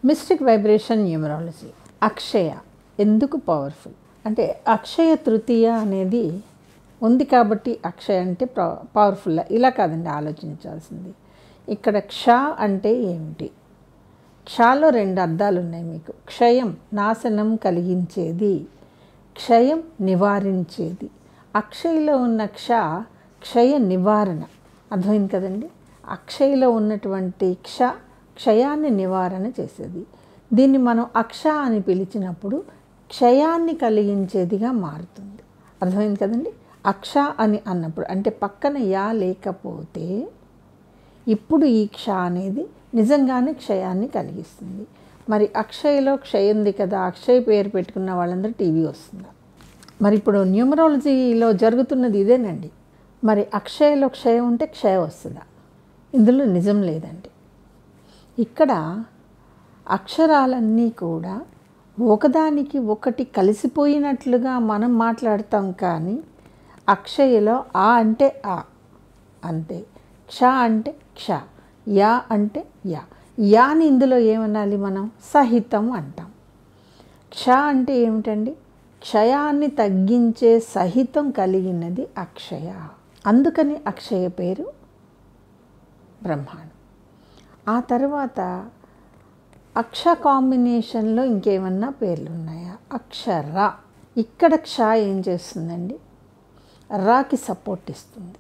mystic vibration numerology అక్షయ ఎందుకు powerful అంటే అక్షయ తృతీయ అనేది ఉంది కాబట్టి అక్షయ అంటే పవర్ఫుల్ ఇలా కాదండి ఆలోచించాల్సింది ఇక్కడ క్ష అంటే ఏమిటి క్షలో రెండు అర్థాలు ఉన్నాయి మీకు క్షయం నాశనం కలిగించేది క్షయం నివారించేది అక్షయలో ఉన్న క్ష క్షయ నివారణ అర్థమైంది కదండి అక్షయలో ఉన్నటువంటి క్ష క్షయాన్ని నివారణ చేసేది దీన్ని మనం అక్ష అని పిలిచినప్పుడు క్షయాన్ని కలిగించేదిగా మారుతుంది అర్థమైంది కదండి అక్ష అని అన్నప్పుడు అంటే పక్కన యా లేకపోతే ఇప్పుడు ఈ క్ష అనేది నిజంగానే క్షయాన్ని కలిగిస్తుంది మరి అక్షయలో క్షయ ఉంది కదా అక్షయ్ పేరు పెట్టుకున్న వాళ్ళందరూ టీవీ వస్తుందా మరి ఇప్పుడు న్యూమరాలజీలో జరుగుతున్నది ఇదేనండి మరి అక్షయలో క్షయ ఉంటే క్షయ వస్తుందా ఇందులో నిజం లేదండి ఇక్కడ అక్షరాలన్నీ కూడా ఒకదానికి ఒకటి కలిసిపోయినట్లుగా మనం మాట్లాడతాం కానీ అక్షయలో ఆ అంటే ఆ అంతే క్ష అంటే క్ష యా అంటే యా యాని ఇందులో ఏమనాలి మనం సహితం అంటాం క్ష అంటే ఏమిటండి క్షయాన్ని తగ్గించే సహితం కలిగినది అక్షయ అందుకని అక్షయ పేరు బ్రహ్మాండం ఆ తర్వాత అక్ష కాంబినేషన్లో ఇంకేమన్నా పేర్లు ఉన్నాయా అక్షర ఇక్కడ క్ష ఏం చేస్తుందండి రాకి సపోర్ట్ ఇస్తుంది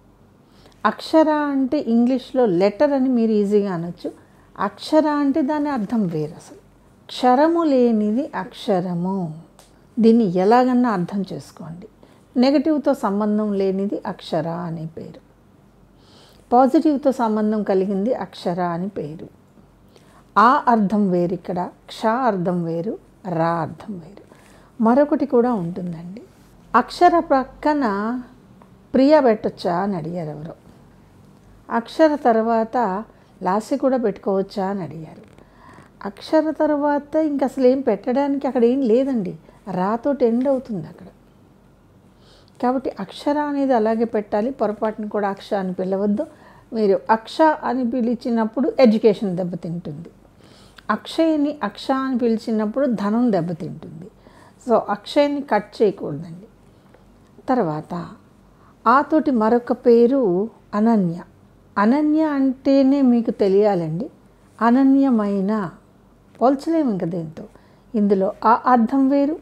అక్షర అంటే ఇంగ్లీష్లో లెటర్ అని మీరు ఈజీగా అనొచ్చు అక్షర అంటే దాని అర్థం వేరు అసలు క్షరము లేనిది అక్షరము దీన్ని ఎలాగన్నా అర్థం చేసుకోండి నెగటివ్తో సంబంధం లేనిది అక్షర అనే పేరు పాజిటివ్తో సంబంధం కలిగింది అక్షర అని పేరు ఆ అర్థం వేరు ఇక్కడ క్ష అర్థం వేరు రా అర్థం వేరు మరొకటి కూడా ఉంటుందండి అక్షర ప్రక్కన ప్రియ పెట్టొచ్చా అని అడిగారు ఎవరో అక్షర తర్వాత లాసి కూడా పెట్టుకోవచ్చా అని అడిగారు అక్షర తర్వాత ఇంక అసలు ఏం పెట్టడానికి అక్కడ ఏం లేదండి రాతోటి ఎండ్ అవుతుంది అక్కడ కాబట్టి అక్షర అనేది అలాగే పెట్టాలి పొరపాటును కూడా అక్ష అని పిలవద్దు మీరు అక్ష అని పిలిచినప్పుడు ఎడ్యుకేషన్ దెబ్బతింటుంది అక్షయని అక్ష అని పిలిచినప్పుడు ధనం దెబ్బతింటుంది సో అక్షయని కట్ చేయకూడదండి తర్వాత ఆతోటి మరొక పేరు అనన్య అనన్య అంటేనే మీకు తెలియాలండి అనన్యమైన పోల్చలేము ఇంక దేంతో ఇందులో ఆ అర్థం వేరు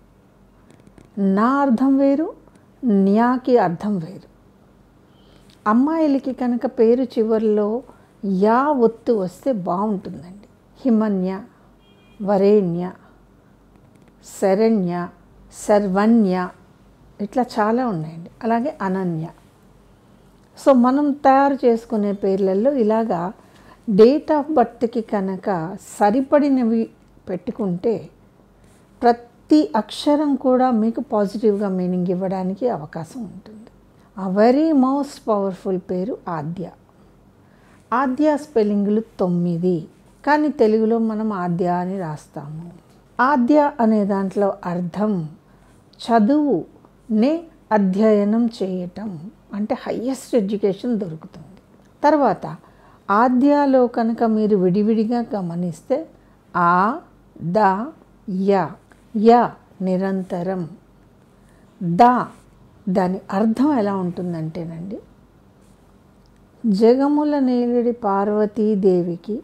నా అర్థం వేరు న్యాకి అర్థం వేరు అమ్మాయిలకి కనుక పేరు చివరిలో యా ఒత్తు వస్తే బాగుంటుందండి హిమన్య వరేణ్య శరణ్య సర్వన్య ఇట్లా చాలా ఉన్నాయండి అలాగే అనన్య సో మనం తయారు చేసుకునే పేర్లలో ఇలాగా డేట్ ఆఫ్ బర్త్కి కనుక సరిపడినవి పెట్టుకుంటే ప్రతి అక్షరం కూడా మీకు పాజిటివ్గా మీనింగ్ ఇవ్వడానికి అవకాశం ఉంటుంది ఆ వెరీ మోస్ట్ పవర్ఫుల్ పేరు ఆద్య ఆద్య స్పెల్లింగ్లు తొమ్మిది కానీ తెలుగులో మనం ఆద్య అని రాస్తాము ఆద్య అనే దాంట్లో అర్థం చదువు నే అధ్యయనం చేయటం అంటే హయ్యెస్ట్ ఎడ్యుకేషన్ దొరుకుతుంది తర్వాత ఆద్యాలో కనుక మీరు విడివిడిగా గమనిస్తే ఆ ద య య నిరంతరం ద దాని అర్థం ఎలా ఉంటుందంటేనండి జగముల నేలిడి పార్వతీదేవికి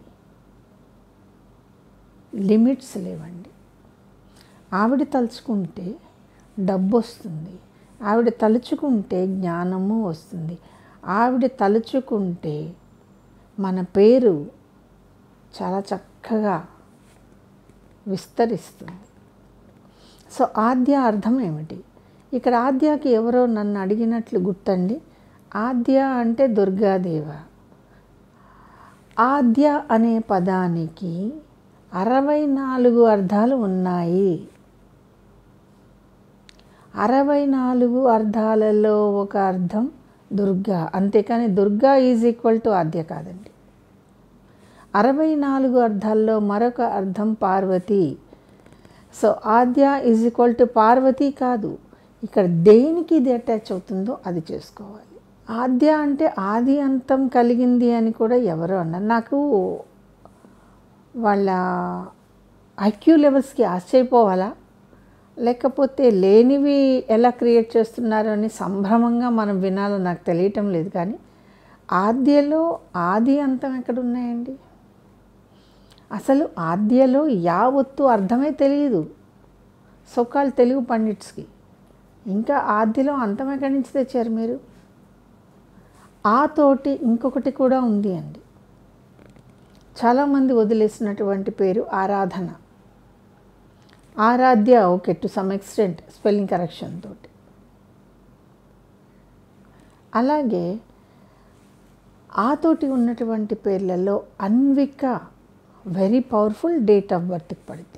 లిమిట్స్ లేవండి ఆవిడ తలుచుకుంటే డబ్బు వస్తుంది ఆవిడ తలుచుకుంటే జ్ఞానము వస్తుంది ఆవిడ తలుచుకుంటే మన పేరు చాలా చక్కగా విస్తరిస్తుంది సో ఆద్య అర్థం ఏమిటి ఇక్కడ ఆద్యకి ఎవరో నన్ను అడిగినట్లు గుర్తండి ఆద్య అంటే దుర్గాదేవ ఆద్య అనే పదానికి అరవై నాలుగు అర్థాలు ఉన్నాయి అరవై నాలుగు అర్థాలలో ఒక అర్థం దుర్గా అంతేకాని Durga is equal to Aadya కాదండి అరవై నాలుగు అర్థాల్లో మరొక అర్థం Parvati so Aadya is equal to Parvati కాదు ఇక్కడ దేనికి ఇది అటాచ్ అవుతుందో అది చేసుకోవాలి ఆద్య అంటే ఆది అంతం కలిగింది అని కూడా ఎవరో అన్నారు నాకు వాళ్ళ ఐక్యూ లెవెల్స్కి ఆశ్చర్యపోవాలా లేకపోతే లేనివి ఎలా క్రియేట్ చేస్తున్నారో అని సంభ్రమంగా మనం వినాలో నాకు తెలియటం లేదు కానీ ఆద్యలో ఆది అంతం ఎక్కడ ఉన్నాయండి అసలు ఆద్యలో యావత్తు అర్థమే తెలియదు సొకాల్ తెలుగు పండిట్స్కి ఇంకా ఆద్యలో అంతం ఎక్కడి నుంచి తెచ్చారు మీరు ఆ తోటి ఇంకొకటి కూడా ఉంది అండి చాలామంది వదిలేసినటువంటి పేరు Aradhana Aaradhya okay to some extent spelling correction తోటి అలాగే ఆ తోటి ఉన్నటువంటి పేర్లలో Anvika very powerful date of బర్త్కి పడితే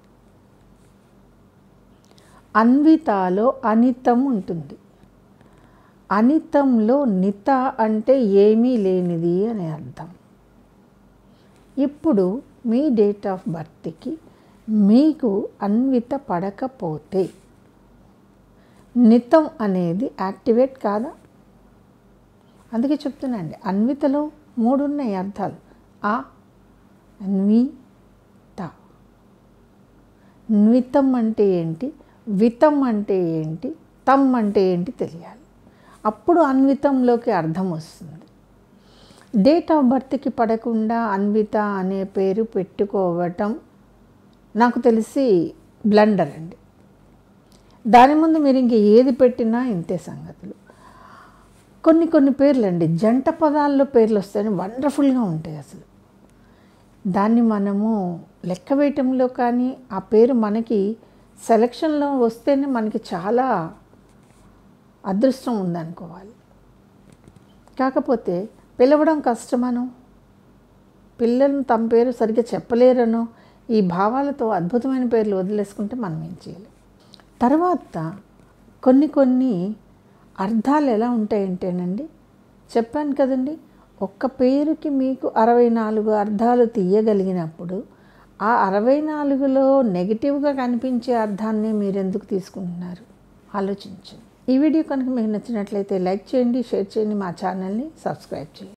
అన్వితాలో అనితం ఉంటుంది అనితంలో నిత అంటే ఏమీ లేనిది అనే అర్థం ఇప్పుడు మీ డేట్ ఆఫ్ బర్త్కి మీకు అన్విత పడకపోతే నితం అనేది యాక్టివేట్ కాదా అందుకే చెప్తున్నాండి అన్వితలో మూడు ఉన్నాయి అర్థాలు ఆ అన్వి తన్వితం అంటే ఏంటి వితం అంటే ఏంటి తమ్ అంటే ఏంటి తెలియాలి అప్పుడు అన్వితంలోకి అర్థం వస్తుంది డేట్ ఆఫ్ బర్త్కి పడకుండా అన్విత అనే పేరు పెట్టుకోవటం నాకు తెలిసి బ్లండర్ అండి దాని ముందు మీరు ఇంక ఏది పెట్టినా ఇంతే సంగతులు కొన్ని కొన్ని పేర్లు అండి జంట పదాల్లో పేర్లు వస్తాయని వండర్ఫుల్గా ఉంటాయి అసలు దాన్ని మనము లెక్క వేయటంలో కానీ ఆ పేరు మనకి సెలక్షన్లో వస్తేనే మనకి చాలా అదృష్టం ఉందనుకోవాలి కాకపోతే పిలవడం కష్టమను పిల్లలను తమ పేరు సరిగ్గా చెప్పలేరనో ఈ భావాలతో అద్భుతమైన పేర్లు వదిలేసుకుంటే మనం ఏం చేయాలి తర్వాత కొన్ని కొన్ని అర్థాలు ఎలా ఉంటాయంటేనండి చెప్పాను కదండి ఒక్క పేరుకి మీకు అరవై నాలుగు అర్థాలు తీయగలిగినప్పుడు ఆ అరవై నాలుగులో నెగిటివ్గా కనిపించే అర్థాన్ని మీరు ఎందుకు తీసుకుంటున్నారు ఆలోచించండి ఈ వీడియో కనుక మీకు నచ్చినట్లయితే లైక్ చేయండి షేర్ చేయండి మా ఛానల్ని సబ్స్క్రైబ్ చేయండి